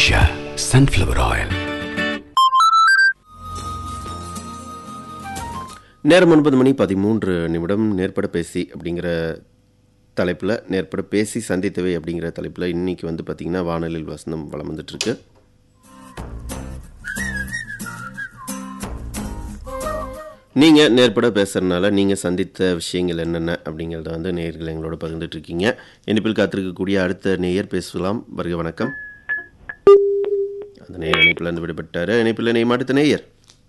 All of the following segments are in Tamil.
உஷா சன்ஃப்ளவர் ஆயில் நேரம் ஒன்பது மணி பதிமூன்று நிமிடம் நேர்பட பேசி அப்படிங்கிற தலைப்பில் நேர்பட பேசி சந்தித்தவை அப்படிங்கிற தலைப்பில் இன்னைக்கு வந்து பார்த்திங்கன்னா வானொலியில் வசந்தம் வளம் வந்துட்டுருக்கு நீங்கள் நேர்பட பேசுகிறதுனால நீங்கள் சந்தித்த விஷயங்கள் என்னென்ன அப்படிங்கிறத வந்து நேயர்கள் எங்களோட பகிர்ந்துட்டு இருக்கீங்க இனிப்பில் காத்திருக்கக்கூடிய அடுத்த நேயர் பேசலாம் வருக வணக்கம் அந்த நேயர் இணைப்பில் இருந்து விடுபட்டார் இணைப்பில் நேயம் அடுத்த நேயர்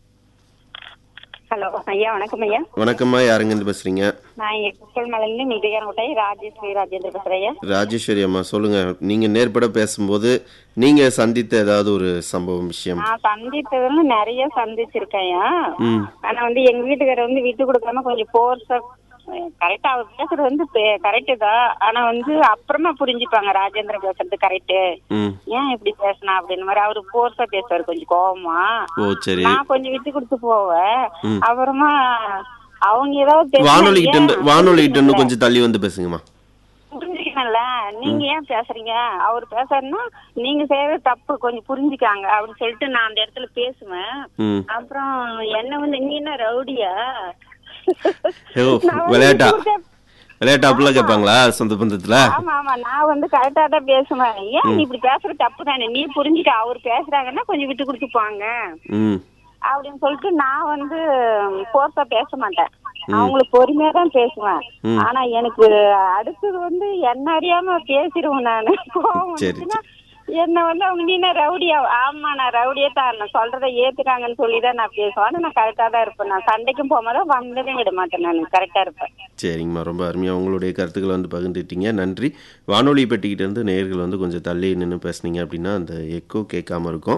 ஹலோ ஐயா வணக்கம் ஐயா வணக்கம்மா யாருங்கேருந்து பேசுகிறீங்க நான் இங்க குக்கல் மலையில மிதிகாரங்கோட்டை ராஜேஸ்வரி ராஜேந்திர பேசுறேன் ஐயா ராஜேஸ்வரி அம்மா சொல்லுங்க நீங்க நேர்பட பேசும்போது நீங்க சந்தித்த ஏதாவது ஒரு சம்பவம் விஷயம் நான் சந்தித்ததுல நிறைய சந்திச்சிருக்கேன் ஐயா ம் ஆனா வந்து எங்க வீட்டுக்காரர் வந்து விட்டு கொடுக்காம கொஞ்சம் போர்ஸா கரெக்டா அவர் பேசுறது வந்து கரெக்டு தான் ஆனா வந்து அப்புறமா புரிஞ்சுப்பாங்க ராஜேந்திரன் பேசுறது கரெக்டு ம் ஏன் இப்படி பேசினா அப்படின்னு மாதிரி அவரு போர்ஸா பேசுவாரு கொஞ்சம் கோவமா ஓ சரி நான் கொஞ்சம் விட்டு கொடுத்து போவேன் அப்புறமா அவங்க ஏதாவது பேசினா வானொலி கிட்ட இருந்து ஏன் வானொலி கிட்ட இருந்து கொஞ்சம் தள்ளி வந்து பேசுங்கம்மா புரிஞ்சுக்கணும்ல நீங்க ஏன் பேசுறீங்க அவர் பேசுறதுன்னா நீங்க செய்யறது தப்பு கொஞ்சம் புரிஞ்சுக்காங்க அப்படின்னு சொல்லிட்டு நான் அந்த இடத்துல பேசுவேன் ம் அப்புறம் என்ன வந்து நீ என்ன ரவுடியா ஓ நான் வந்து விளையாட்டா கொடுத்த- விளையாட்டா அப்படிலாம் கேட்பாங்களா சொந்த பந்தத்துல ஆமா ஆமா நான் வந்து கரெக்டா தான் பேசுவேன் ஏன் நீ இப்படி பேசுற தப்பு தானே நீ புரிஞ்சுக்க அவர் பேசுறாங்கன்னா கொஞ்சம் விட்டு கொடுத்துப்பாங்க ம் அப்படின்னு சொல்லிட்டு நான் வந்து போர்ஸா பேச மாட்டேன் அவங்களுக்கு பொறுமையா தான் பேசுவேன் ஆனா எனக்கு அடுத்தது வந்து என்ன அறியாம பேசிடுவேன் நானு கோவம் சரி, வந்துச்சுன்னா என்ன வந்து அவங்க நீ என்ன ரவுடியா ஆமா நான் ரவுடியே தான் நான் சொல்றதை ஏத்துக்காங்கன்னு சொல்லி தான் நான் பேசுவேன் ஆனா நான் கரெக்டா தான் இருப்பேன் நான் சண்டைக்கும் போகும்போது வந்ததே விட மாட்டேன் நான் கரெக்டா இருப்பேன் சரிங்கம்மா ரொம்ப அருமையாக உங்களுடைய கருத்துக்களை வந்து பகிர்ந்துட்டீங்க நன்றி வானொலி பெட்டிக்கிட்ட இருந்து நேயர்கள் வந்து கொஞ்சம் தள்ளி நின்று பேசுனீங்க அப்படின்னா அந்த எக்கோ கேட்காம இருக்கும்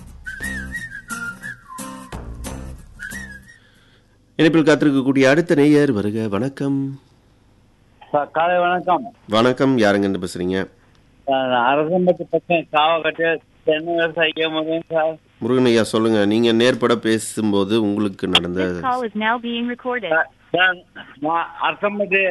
இணைப்பில் காத்திருக்கக்கூடிய அடுத்த நேயர் வருக வணக்கம் சார் காலை வணக்கம் வணக்கம் யாருங்கன்னு பேசுறீங்க சார் அரசம்பட்டு பக்கம் காவக்கட்டு சென்னை விவசாயிக்க முடியும் சார் முருகன் ஐயா சொல்லுங்க நீங்க நேர்பட பேசும்போது உங்களுக்கு நடந்த This call is now being recorded. Sir, sir நான் அரசம்பட்டு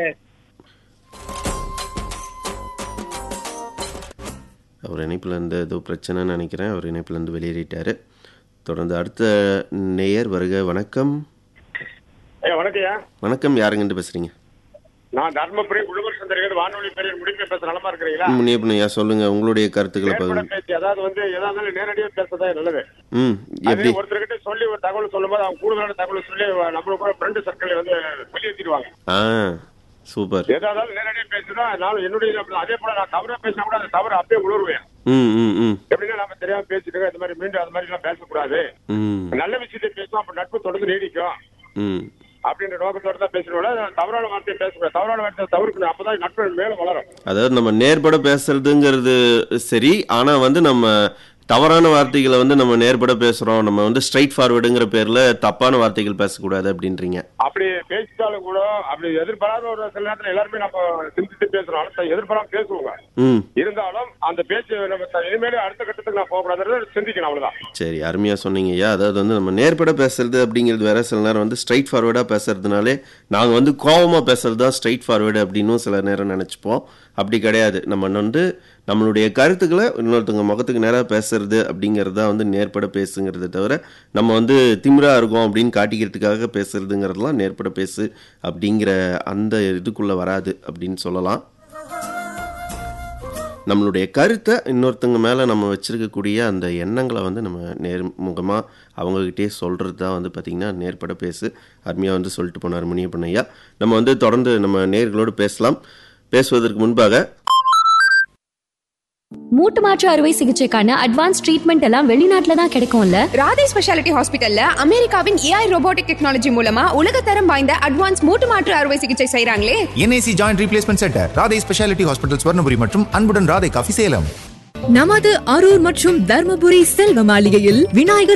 அவர் இணைப்பில் இருந்து ஏதோ பிரச்சனைன்னு நினைக்கிறேன் அவர் இணைப்பில் இருந்து வெளியேறிட்டாரு தொடர்ந்து அடுத்த நேயர் வருக வணக்கம் ஐயா வணக்கம்யா வணக்கம் யாருங்கன்னு பேசுறீங்க நான் தர்மபுரி குழுவர் சந்தரிகள் வானொலி பெரியர் முடிப்பை பேச நலமா இருக்கிறீங்களா முனியப்பன் ஐயா சொல்லுங்க உங்களுடைய கருத்துக்களை நேர்பட பகிர்ந்து பேச்சு அதாவது வந்து எதா இருந்தாலும் நேரடியா பேசுறதா நல்லது ம் அது எப்படி ஒருத்தர்கிட்ட சொல்லி ஒரு தகவல் சொல்லும்போது அவங்க கூடுதலான தகவல் சொல்லி நம்மளுக்கு கூட ஃப்ரெண்டு சர்க்கிள் வந்து வெளியேற்றிடுவாங்க ஆ சூப்பர் எதா இருந்தாலும் நேரடியா பேசுனா நானும் என்னுடைய அப்படி- அதே போல நான் தவறா பேசினா கூட அந்த தவறு அப்படியே உணர்வேன் ம் ம் ம் எப்படின்னா நம்ம தெரியாம பேசிட்டு இந்த மாதிரி மீண்டும் அது மாதிரி எல்லாம் பேசக்கூடாது ம் நல்ல விஷயத்தை பேசுவோம் அப்ப நட்பு தொடர்ந்து நீடிக்கும் ம் அப்படின்ற நோக்கத்தோட தான் பேசணும் தவறான வார்த்தையை பேசக்கூடாது தவறான வார்த்தையை தவிர்க்கணும் அப்பதான் நட்பு மேலும் வளரும் அதாவது நம்ம நேர்பட பேசுறதுங்கிறது சரி ஆனா வந்து நம்ம தவறான வார்த்தைகளை வந்து நம்ம நேர்பட பேசுறோம் நம்ம வந்து ஸ்ட்ரைட் ஃபார்வர்டுங்கிற பேர்ல தப்பான வார்த்தைகள் பேசக்கூடாது அப்படின்றீங்க அப்படி பேசிட்டாலும் கூட அப்படி எதிர்பாராத ஒரு சில நேரத்துல எல்லாருமே நம்ம சிந்தித்து பேசுறோம் அடுத்த எதிர்பாராம பேசுவோங்க ம் இருந்தாலும் அந்த பேச்சு நம்ம த- இனிமேல் அடுத்த கட்டத்துக்கு நான் போகக்கூடாதுன்றத சிந்திக்கணும் அவ்வளவுதான் சரி அருமையா சொன்னீங்க ஐயா அதாவது வந்து நம்ம நேர்பட பேசுறது அப்படிங்கிறது வேற சில நேரம் வந்து ஸ்ட்ரைட் ஃபார்வர்டா பேசுறதுனாலே நாங்க வந்து கோவமா பேசுறது தான் ஸ்ட்ரைட் ஃபார்வர்டு அப்படின்னும் சில நேரம் நினைச்சுப்போம் அப்படி கிடையாது நம்ம வந்து நம்மளுடைய கருத்துக்களை இன்னொருத்தவங்க முகத்துக்கு நேராக பேசுறது அப்படிங்கிறது தான் வந்து நேர்பட பேசுங்கிறத தவிர நம்ம வந்து திமிரா இருக்கோம் அப்படின்னு காட்டிக்கிறதுக்காக பேசுறதுங்கிறதுலாம் நேர்பட பேசு அப்படிங்கிற அந்த இதுக்குள்ள வராது அப்படின்னு சொல்லலாம் நம்மளுடைய கருத்தை இன்னொருத்தங்க மேலே நம்ம வச்சிருக்கக்கூடிய அந்த எண்ணங்களை வந்து நம்ம நேர்முகமாக அவங்கக்கிட்டே சொல்கிறது தான் வந்து பார்த்திங்கன்னா நேர்பட பேசு அருமையாக வந்து சொல்லிட்டு போனார் முனியப்பன் ஐயா நம்ம வந்து தொடர்ந்து நம்ம நேர்களோடு பேசலாம் பேசுவதற்கு முன்பாக மூட்டு மாற்று அறுவை சிகிச்சைக்கான அட்வான்ஸ் ட்ரீட்மெண்ட் எல்லாம் வெளிநாட்டுல தான் கிடைக்கும்ல ராதே ஸ்பெஷாலிட்டி ஹாஸ்பிட்டல்ல அமெரிக்காவின் ஏஐ ரோபோட்டிக் டெக்னாலஜி மூலமா உலகத்தரம் வாய்ந்த அட்வான்ஸ் மூட்டு மாற்று அறுவை சிகிச்சை செய்றாங்களே N I C joint replacement centre Radhai speciality hospital Swarnapuri மற்றும் அன்புடன் ராதை காஃபி சேலம் நமது அரூர் மற்றும் தர்மபுரி செல்வ மாளிகையில் விநாயகர்